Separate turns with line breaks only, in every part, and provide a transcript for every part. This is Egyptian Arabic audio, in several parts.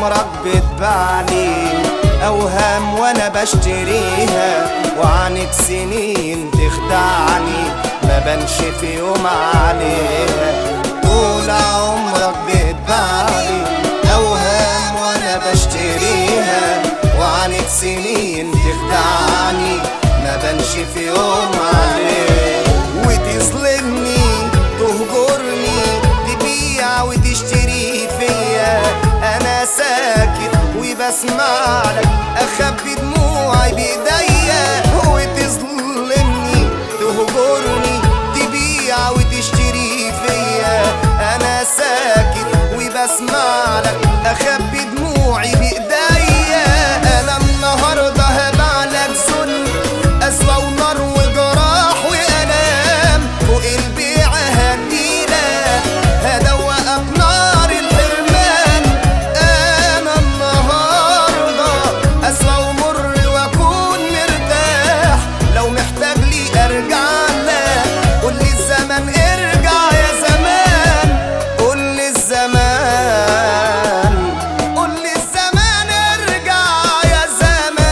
عمرك بتبعني اوهام وانا بشتريها وعنك سنين تخدعني ما بنش في يوم عليها طول عمرك بتبعني اوهام وانا بشتريها وعنك سنين تخدعني ما بنش في يوم عليها وتظلمني تهجرني تبيع وتشتري فيا انا ساكت وبسمع لك اخبي دموعي بايديا وتظلمني تهجرني تبيع وتشتري فيا انا ساكت وبسمع لك اخبي دموعي بايديا انا النهارده هبع لك ذل قسوه ونار وجراح والام فوق البيع هديلك هدوقك نار الحرمان انا النهارده قسوه ومر واكون مرتاح لو محتاج لي ارجع لك قول لي الزمن ارجع يا زمان قول لي الزمان قول لي الزمان ارجع يا زمان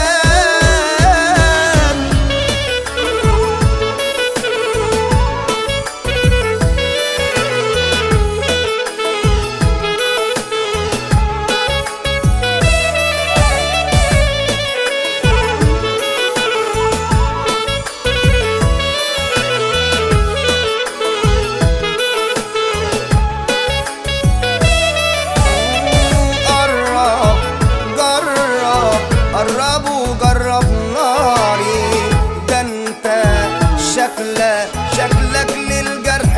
قرب جرب قرب وجرب ناري ده انت شكلك شكلك للجرح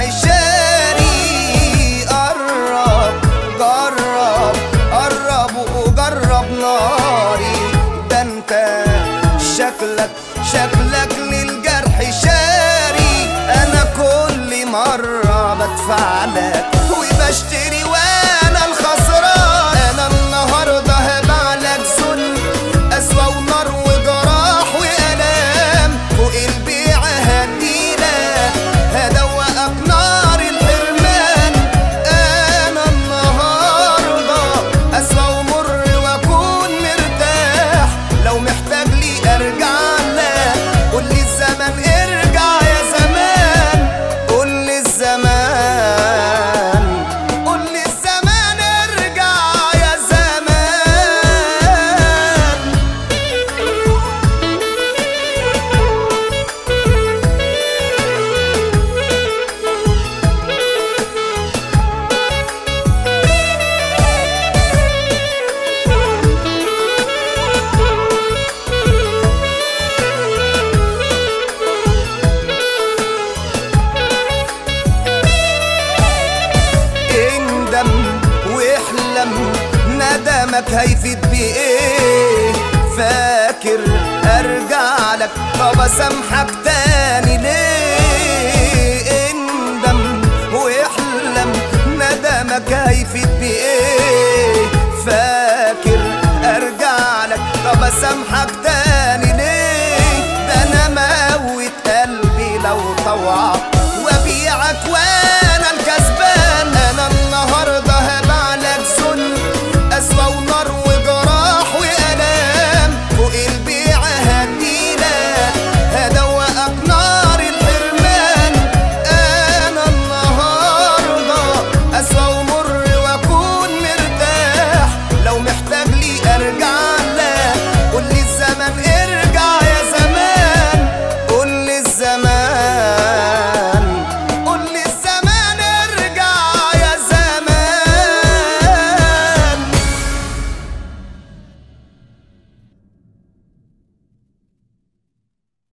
شاري قرب جرب قرب وجرب ناري ده انت شكلك شكلك للجرح شاري انا كل مرة بدفع لك وبشتري وانا الخسران انا النهاردة هبع لك ذل قسوة ونار وجراح والام فوق البيع هديلك هدوقك نار الحرمان انا النهاردة قسوة ومر واكون مرتاح لو محتاج لي ارجع لك قول لي الزمن ارجع يا زمان قول لي الزمان قول لي الزمان ارجع يا زمان اندم واحلم ندمك هيفيد بايه فاكر ارجع لك طب اسامحك تاني ليه اندم واحلم ندمك هيفيد بايه فاكر ارجع لك طب اسامحك تاني